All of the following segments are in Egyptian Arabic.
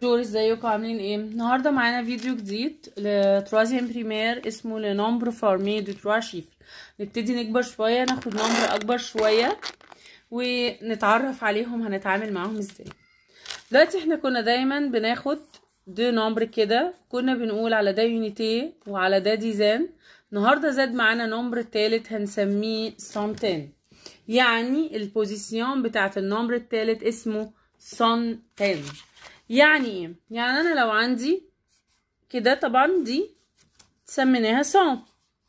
بونجور ازيكم عاملين ايه النهارده معانا فيديو جديد لتروازيام بريمير اسمه لنمبر فارمي دو تروا شيفر نبتدي نكبر شويه ناخد نمبر اكبر شويه ونتعرف عليهم هنتعامل معاهم ازاي دلوقتي احنا كنا دايما بناخد دو نمبر كده كنا بنقول على ده يونيتي وعلى ده ديزان النهارده زاد معانا نمبر تالت هنسميه سانتين يعني البوزيسيون بتاعت النمبر التالت اسمه سانتين يعني ايه يعني انا لو عندي كده طبعا دي سميناها سان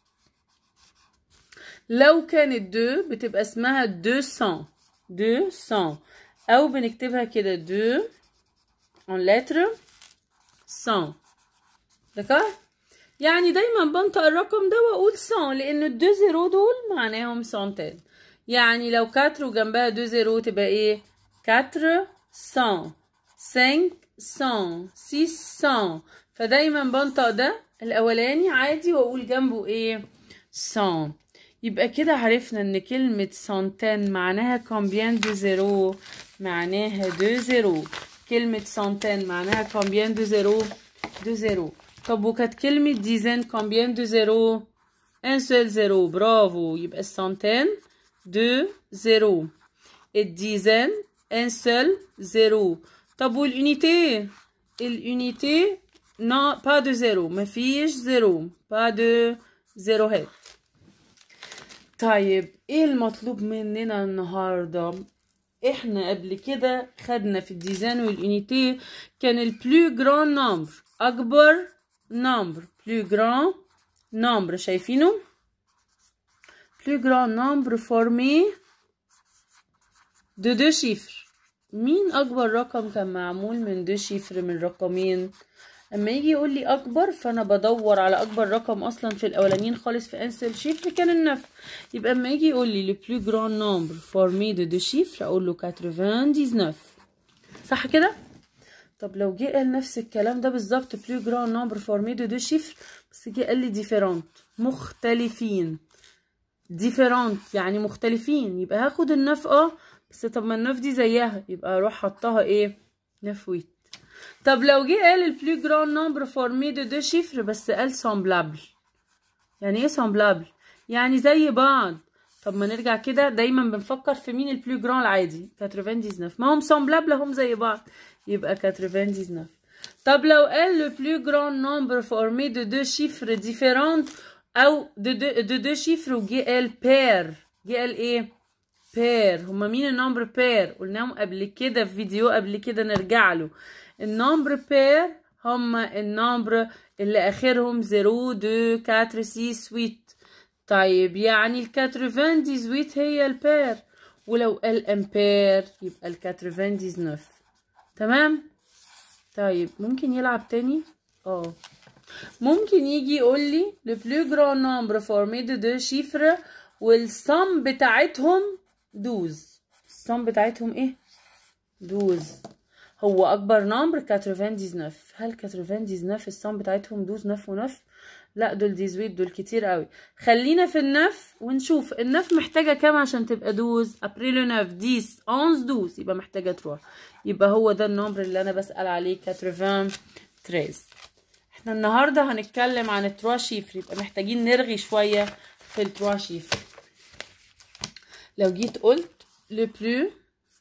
لو كانت دو بتبقى اسمها دو سان دو سان او بنكتبها كده دو en lettre 100 دكار يعني دايما بنطق الرقم ده واقول 100 لان الدو زيرو دول معناهم سنتين يعني لو كاترو جنبها دو زيرو تبقى ايه كاتر 100 500 600 فدايما بنطق ده الاولاني عادي واقول جنبه ايه 100 يبقى كده عرفنا ان كلمة سنتين معناها كومبيان دو زيرو معناها دو زيرو كلمة سنتين معناها كومبيان دو زيرو دو زيرو طب وكانت كلمة ديزين كومبيان دو زيرو ان سول زيرو برافو يبقى السنتين دو زيرو الديزين ان سول زيرو طب والunité الunité non pas de زيرو مفيش زيرو pas de زيروهات طيب ايه المطلوب مننا النهارده احنا قبل كده خدنا في الديزاين والunité كان البلو جران نمبر اكبر نمبر بلو جران نمبر شايفينه بلو جران نمبر فورمي دو دو شيفر مين اكبر رقم كان معمول من دو شيفر من رقمين اما يجي يقول لي اكبر فانا بدور على اكبر رقم اصلا في الاولانيين خالص في انسل شيفر كان النف يبقى اما يجي يقول لي لو بلو جران نمبر فورمي دو دو شيفر اقول له 99 صح كده طب لو جه قال نفس الكلام ده بالظبط بلو جران نمبر فورمي دو دو شيفر بس جه قال لي ديفيرونت مختلفين ديفيرونت يعني مختلفين يبقى هاخد النف اه بس طب ما النف دي زيها يبقى اروح حطها ايه نفويت طب لو جه قال البلو جران نمبر فورمي دو دو شيفر بس قال سامبلابل يعني ايه سامبلابل يعني زي بعض طب ما نرجع كده دايما بنفكر في مين البلو جران العادي 99 ما هم سامبلابل هم زي بعض يبقى 99 طب لو قال لو بلو جران نمبر فورمي دو دو شيفر ديفيرونت او دو دو, دو, دو شيفر وجه قال بير جه قال ايه بير هما مين النمبر بير قلناهم قبل كده في فيديو قبل كده نرجع له النمبر بير هما النمبر اللي اخرهم 0 2 4 6 8 طيب يعني ال 98 هي البير ولو قال امبير يبقى ال 99 تمام طيب ممكن يلعب تاني اه ممكن يجي يقول لي لو بلو جران نمبر فورمي دو دو شيفر والصم بتاعتهم دوز الصم بتاعتهم ايه دوز هو اكبر نمبر 99 هل 99 الصم بتاعتهم دوز نف ونف لا دول دي زويت دول كتير قوي خلينا في النف ونشوف النف محتاجه كام عشان تبقى دوز ابريل نف ديس 11 دوز يبقى محتاجه تروح يبقى هو ده النمبر اللي انا بسال عليه 93 احنا النهارده هنتكلم عن التروا شيفر يبقى محتاجين نرغي شويه في التروا شيفر لو جيت قلت le plus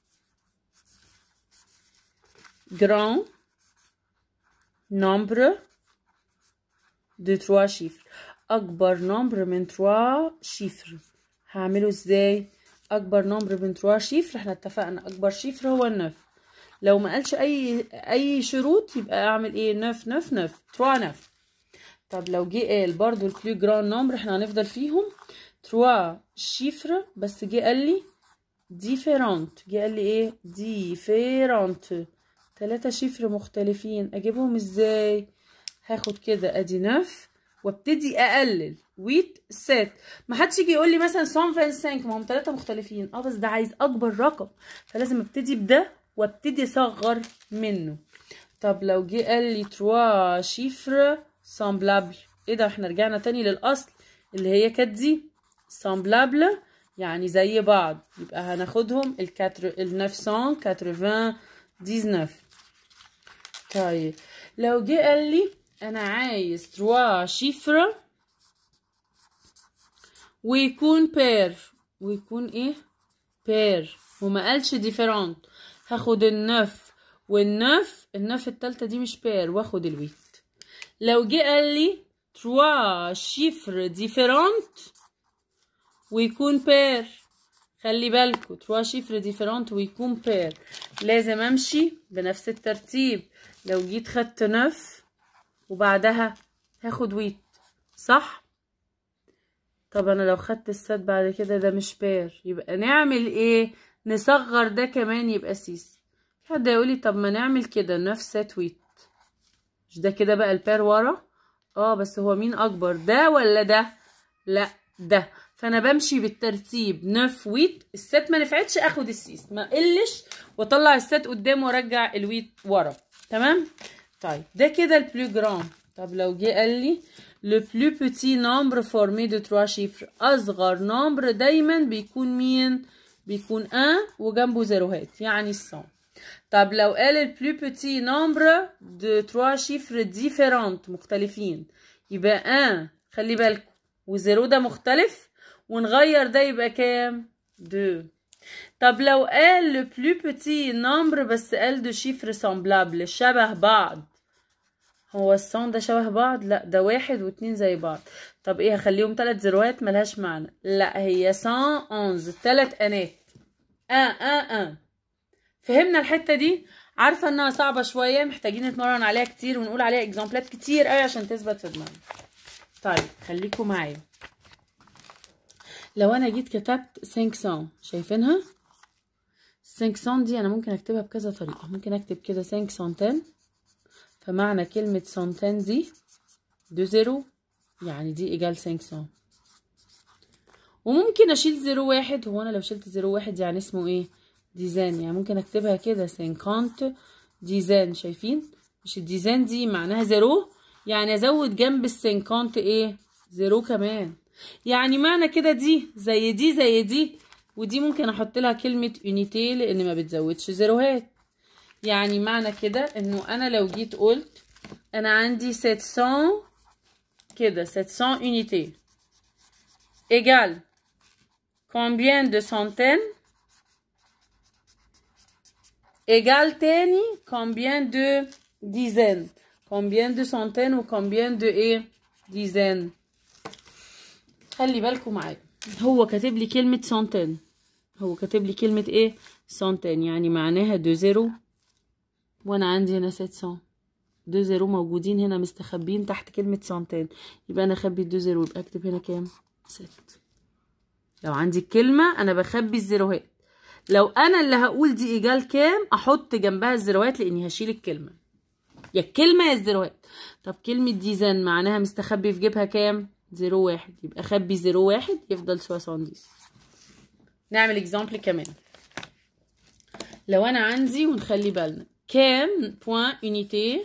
grand nombre de trois chiffres أكبر نمبر من تروا شيفر هعمله ازاي أكبر نمبر من تروا شيفر احنا اتفقنا أكبر شيفر هو النف لو ما قالش أي أي شروط يبقى أعمل إيه نف نف نف تروا نف طب لو جه قال برضو البلو جران نمبر احنا هنفضل فيهم تروا شيفر بس جه قال لي ديفيرونت جه قال لي ايه ديفيرونت تلاتة شفر مختلفين اجيبهم ازاي هاخد كده ادي نف وابتدي اقلل ويت ست ما حدش يجي يقول لي مثلا 125 ما هم تلاتة مختلفين اه بس ده عايز اكبر رقم فلازم ابتدي بده وابتدي اصغر منه طب لو جه قال لي تروا شيفر سامبلابل ايه ده احنا رجعنا تاني للاصل اللي هي كانت دي سامبلابل يعني زي بعض يبقى هناخدهم ال 999 طيب لو جه قال لي انا عايز تروا شيفر ويكون بير ويكون ايه بير وما قالش ديفيرونت هاخد النف والنف النف التالتة دي مش بير واخد الويت لو جه قال لي تروا شيفر ديفيرونت ويكون بير خلي بالكوا تروا شيفر ديفيرونت ويكون بير لازم امشي بنفس الترتيب لو جيت خدت نف وبعدها هاخد ويت صح طب انا لو خدت السات بعد كده ده مش بير يبقى نعمل ايه نصغر ده كمان يبقى سيس حد يقولي طب ما نعمل كده نفس سات ويت مش ده كده بقى البير ورا اه بس هو مين اكبر ده ولا ده لا ده فانا بمشي بالترتيب نف ويت السات ما نفعتش اخد السيس ما قلش واطلع السات قدام وارجع الويت ورا تمام طيب ده كده البلو جرام طب لو جه قال لي le plus petit nombre formé de trois chiffres أصغر نمبر دايما بيكون مين؟ بيكون 1 وجنبه زيروهات يعني الصم طب لو قال le plus petit nombre de trois chiffres différents مختلفين يبقى 1 خلي بالكم وزيرو ده مختلف ونغير ده يبقى كام؟ 2 طب لو قال le plus petit nombre بس قال de chiffres semblables شبه بعض هو الصون ده شبه بعض لا ده واحد واتنين زي بعض طب ايه هخليهم تلات زيروات ملهاش معنى لا هي سان اونز تلات انات اه اه اه فهمنا الحته دي عارفه انها صعبه شويه محتاجين نتمرن عليها كتير ونقول عليها اكزامبلات كتير قوي عشان تثبت في دماغنا طيب خليكم معايا لو انا جيت كتبت 500 شايفينها 500 دي انا ممكن اكتبها بكذا طريقه ممكن اكتب كده 510 فمعنى كلمة سنتين دي دو زيرو يعني دي إيجال 500 وممكن أشيل زيرو واحد هو أنا لو شلت زيرو واحد يعني اسمه إيه ديزان يعني ممكن أكتبها كده سينكانت ديزان شايفين مش الديزان دي معناها زيرو يعني أزود جنب السينكانت إيه زيرو كمان يعني معنى كده دي زي دي زي دي ودي ممكن أحط لها كلمة يونيتي لأن ما بتزودش زيروهات يعني معنى كده انه انا لو جيت قلت انا عندي 700 كده 700 unité égale combien de centaines égale تاني combien de dizaines combien de centaines و combien de ايه dizaines خلي بالكم معايا هو كاتب لي كلمة سنتين هو كاتب لي كلمة ايه سنتين يعني معناها دو زيرو وانا عندي هنا 700 دو زيرو موجودين هنا مستخبين تحت كلمة سنتين يبقى انا اخبي الدو زيرو يبقى اكتب هنا كام ست لو عندي الكلمة انا بخبي الزيروهات لو انا اللي هقول دي ايجال كام احط جنبها الزيروهات لاني هشيل الكلمة يا الكلمة يا الزيروهات طب كلمة ديزان معناها مستخبي في جيبها كام زيرو واحد يبقى خبي زيرو واحد يفضل سواسونديس نعمل اكزامبل كمان لو انا عندي ونخلي بالنا كام point unité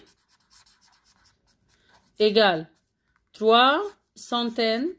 égale 3 centaines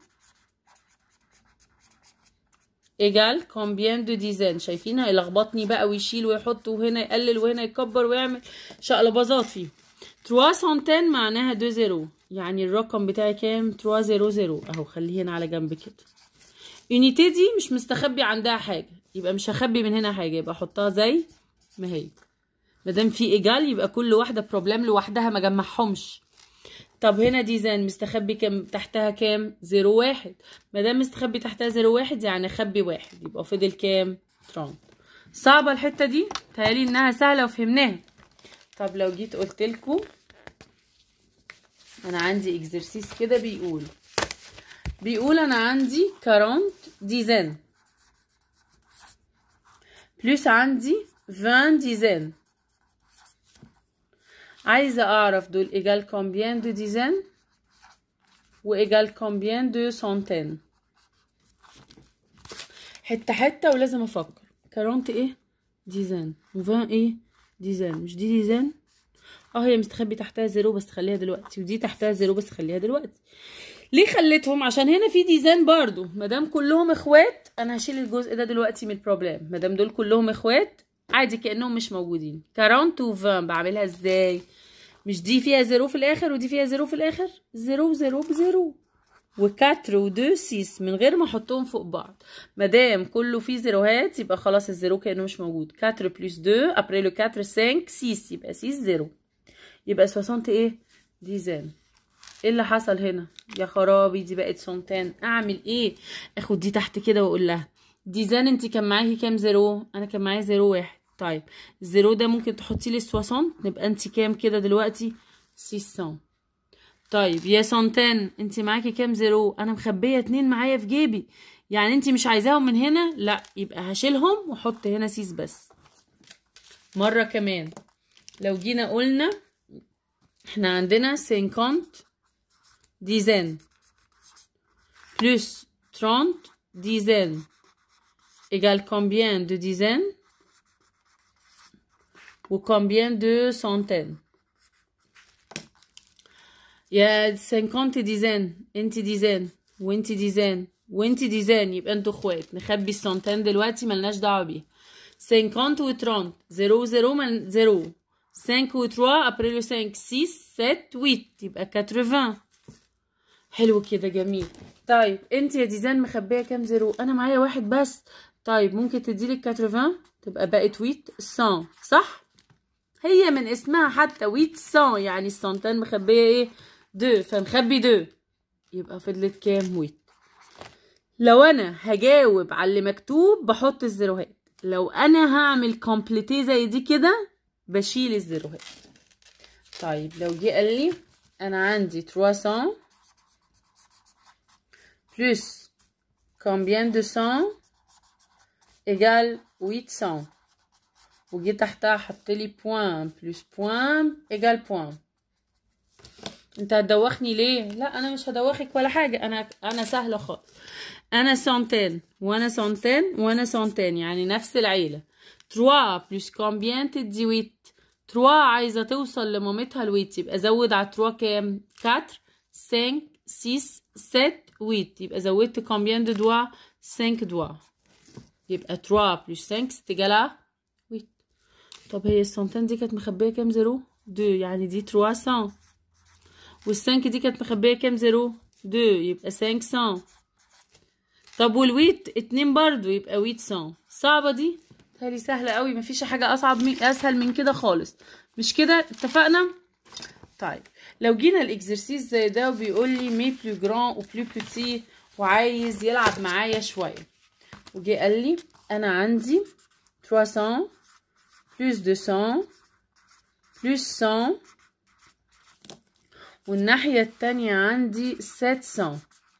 égale combien de dizaines شايفين هيلخبطني بقى ويشيل ويحط وهنا يقلل وهنا يكبر ويعمل شقلباظات فيه 3 centaines معناها 2 زيرو يعني الرقم بتاعي كام 3 زيرو زيرو اهو خليه هنا على جنب كده يونيتي دي مش مستخبي عندها حاجه يبقى مش هخبي من هنا حاجه يبقى احطها زي ما هي مادام في ايجال يبقى كل واحده بروبلم لوحدها ما جمعهمش طب هنا ديزاين مستخبي كام تحتها كام زيرو واحد مادام مستخبي تحتها زيرو واحد يعني خبي واحد يبقى فضل كام ترامب صعبه الحته دي تهيألي انها سهله وفهمناها طب لو جيت قلت لكم انا عندي اكزرسيس كده بيقول بيقول انا عندي 40 ديزان بلس عندي 20 ديزان عايزة أعرف دول إيجال كومبيان دو ديزان وإيجال كومبيان دو سنتين حتة حتة ولازم أفكر كارونت إيه ديزان وفان إيه ديزان مش دي ديزان اه هي مستخبي تحتها زيرو بس خليها دلوقتي ودي تحتها زيرو بس خليها دلوقتي ليه خليتهم عشان هنا في ديزان برضو مادام كلهم اخوات انا هشيل الجزء ده دلوقتي من البروبلم مادام دول كلهم اخوات عادي كانهم مش موجودين 40 و 20 بعملها ازاي مش دي فيها زيرو في الاخر ودي فيها زيرو في الاخر زيرو زيرو بزيرو و4 و2 6 من غير ما احطهم فوق بعض مادام كله فيه زيروهات يبقى خلاص الزيرو كانه مش موجود 4 بلس 2 ابري لو 4 5 6 يبقى 6 زيرو يبقى 60 ايه ديزان ايه اللي حصل هنا يا خرابي دي بقت سنتان اعمل ايه اخد دي تحت كده واقول لها ديزان انت كان معاكي كام زيرو انا كان معايا زيرو واحد طيب الزيرو ده ممكن تحطي لي 60 نبقى انت كام كده دلوقتي 600 طيب يا سنتان انت معاكي كام زيرو انا مخبيه اتنين معايا في جيبي يعني انت مش عايزاهم من هنا لا يبقى هشيلهم واحط هنا سيس بس مره كمان لو جينا قلنا احنا عندنا 50 dizaines plus 30 dizaines égale combien de dizaines ou combien de centaines يا 50 ديزان انت ديزان وانت ديزان وانت ديزان يبقى انتوا اخوات نخبي السنتين دلوقتي ملناش دعوه بيها 50 و 30 0 0 مل 0 5 و 3 après le 5 6 7 8 يبقى 80 حلو كده جميل طيب انت يا ديزان مخبيه كام زيرو انا معايا واحد بس طيب ممكن تديلي 80 تبقى بقت 8 100 صح هي من اسمها حتى 800 يعني السنتين مخبيه ايه دو فنخبي دو يبقى فضلت كام ويت لو انا هجاوب على اللي مكتوب بحط الزيروهات لو انا هعمل كومبليتي زي دي كده بشيل الزيروهات طيب لو جه قال لي انا عندي 300 plus combien de 100 égale 800 وجي تحتها حط لي بوان بلس بوان égale بوان انت هتدوخني ليه لا انا مش هدوخك ولا حاجه انا انا سهله خالص انا سنتين وانا سنتين وانا سنتين يعني نفس العيله 3 بلس كومبيان تدي ويت 3 عايزه توصل لمامتها الويت يبقى زود على 3 كام 4 5 6 7 8 يبقى زودت كومبيان دو دوا 5 دوا يبقى 3 بلس 5 تجلا 8 طب هي السنتين دي كانت مخبيه كام زيرو 2 يعني دي 300 والسانك دي كانت مخبيه كام زيرو 2 يبقى 500 طب والويت اتنين برضو يبقى 800 صعبه دي تهيألي سهله قوي مفيش حاجه اصعب من اسهل من كده خالص مش كده اتفقنا طيب لو جينا الاكزرسيس زي ده وبيقول لي مي بلو جران و بلو بوتي وعايز يلعب معايا شويه وجي قال لي انا عندي 300 بلس 200 بلس 100 والناحية التانية عندي 700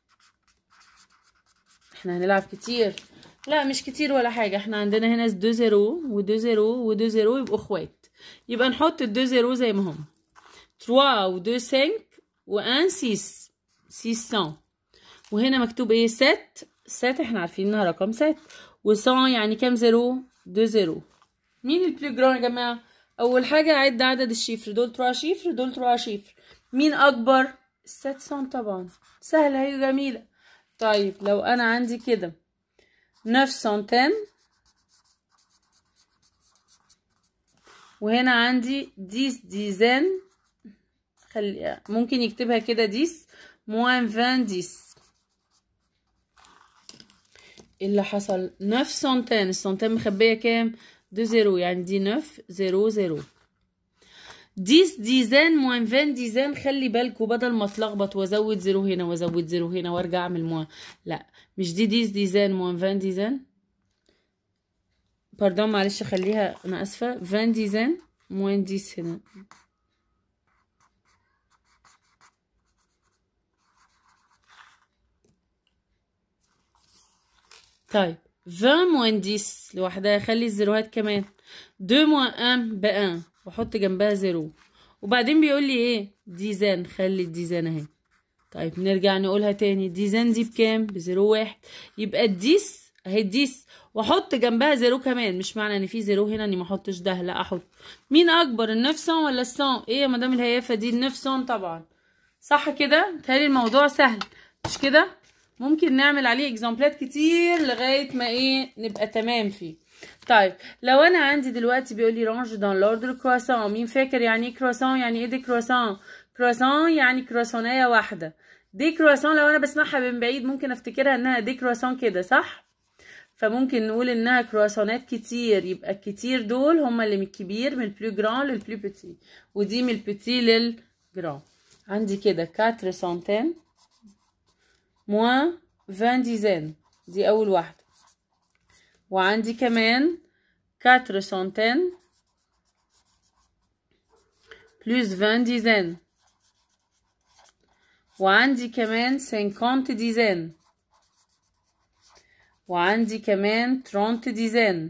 احنا هنلعب كتير لا مش كتير ولا حاجة احنا عندنا هنا دو زيرو ودو زيرو ودو زيرو يبقوا اخوات يبقى نحط الدو زيرو زي ما هم 3 ودو 5 و1 6 600 وهنا مكتوب ايه 7 7 احنا عارفين انها رقم 7 و100 يعني كام زيرو دو زيرو مين البلو جران يا جماعة اول حاجة عد عدد الشيفر دول 3 شيفر دول 3 شيفر مين اكبر 700 طبعا سهلة هي جميلة طيب لو انا عندي كده 910 وهنا عندي 10 ديزان خلي ممكن يكتبها كده 10 موان 20 10 ايه اللي حصل 910 السنتين مخبية كام دو زيرو يعني دي 9 زيرو زيرو 10 ديزان موان 20 ديزان خلي بالكوا بدل ما اتلخبط وازود زيرو هنا وازود زيرو هنا وارجع اعمل موان لا مش دي 10 ديزان موان 20 ديزان باردون معلش خليها انا اسفه 20 ديزان موان 10 هنا طيب 20 موان 10 لوحدها خلي الزيروهات كمان 2 موان 1 ب 1 واحط جنبها زيرو وبعدين بيقول لي ايه ديزان خلي الديزان اهي طيب نرجع نقولها تاني ديزان دي بكام بزيرو واحد يبقى الديس اهي الديس واحط جنبها زيرو كمان مش معنى ان في زيرو هنا اني ما احطش ده لا احط مين اكبر النفسون ولا السون ايه يا مدام الهيافه دي النفسون طبعا صح كده تهيألي الموضوع سهل مش كده ممكن نعمل عليه اكزامبلات كتير لغايه ما ايه نبقى تمام فيه طيب لو انا عندي دلوقتي بيقول لي رانج دان لوردر كرواسون مين فاكر يعني ايه كرواسون يعني ايه دي كرواسون كرواسون يعني كرواسونية واحدة دي كرواسون لو انا بسمعها من بعيد ممكن افتكرها انها دي كرواسون كده صح فممكن نقول انها كرواسونات كتير يبقى الكتير دول هما اللي من الكبير من البلو جران للبلو بيتي ودي من البيتي للجران عندي كده 4 سنتين موان 20 ديزين دي اول واحدة وعندي كمان 4 سنتين بلس 20 ديزين وعندي كمان 50 ديزين وعندي كمان 30 ديزين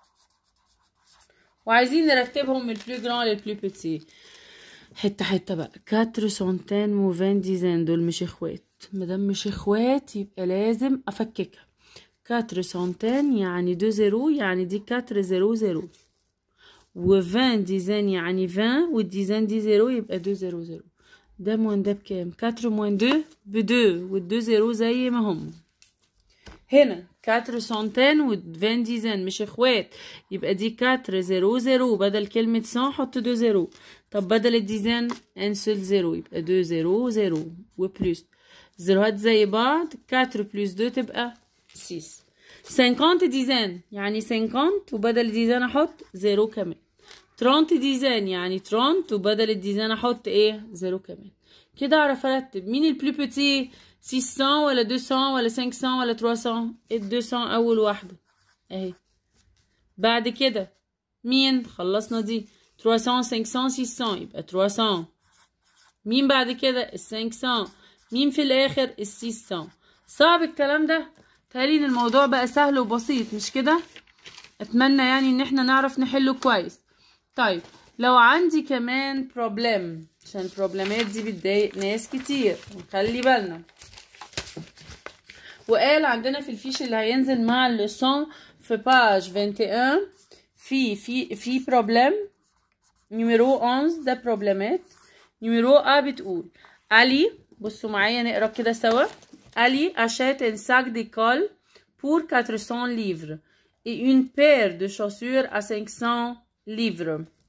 وعايزين نرتبهم من البلو جران للبلو بيتي حته حته بقى 4 سنتين و 20 ديزين دول مش اخوات مادام مش اخوات يبقى لازم افككها 4 سنتين يعني 2 زيرو يعني دي 4 زيرو زيرو و 20 ديزين يعني 20 والديزين دي زيرو يبقى 2 زيرو زيرو ده موان ده بكام 4 موان 2 ب 2 وال2 زيرو زي ما هم هنا 4 سنتين و 20 ديزين مش اخوات يبقى دي 4 زيرو زيرو بدل كلمة 100 حط 2 زيرو طب بدل الديزين ان سول زيرو يبقى 2 زيرو زيرو وبلس زيروهات زي بعض 4 بلس 2 تبقى 6 50 ديزين يعني 50 وبدل ديزين احط زيرو كمان 30 ديزين يعني 30 وبدل الديزين احط ايه زيرو كمان كده اعرف ارتب مين البلو بيتي 600 ولا 200 ولا 500 ولا 300 ال 200 اول واحده اهي بعد كده مين خلصنا دي 300 500 600 يبقى 300 مين بعد كده ال 500 مين في الاخر ال 600 صعب الكلام ده تالي ان الموضوع بقى سهل وبسيط مش كده اتمنى يعني ان احنا نعرف نحله كويس طيب لو عندي كمان بروبلم عشان البروبلمات دي بتضايق ناس كتير نخلي بالنا وقال عندنا في الفيش اللي هينزل مع الليسون في باج 21 في في في بروبلم نيميرو 11 ده بروبلمات نيميرو ا بتقول علي بصوا معايا نقرا كده سوا علي achète un sac d'école pour 400 livres et une paire de chaussures à 500 livres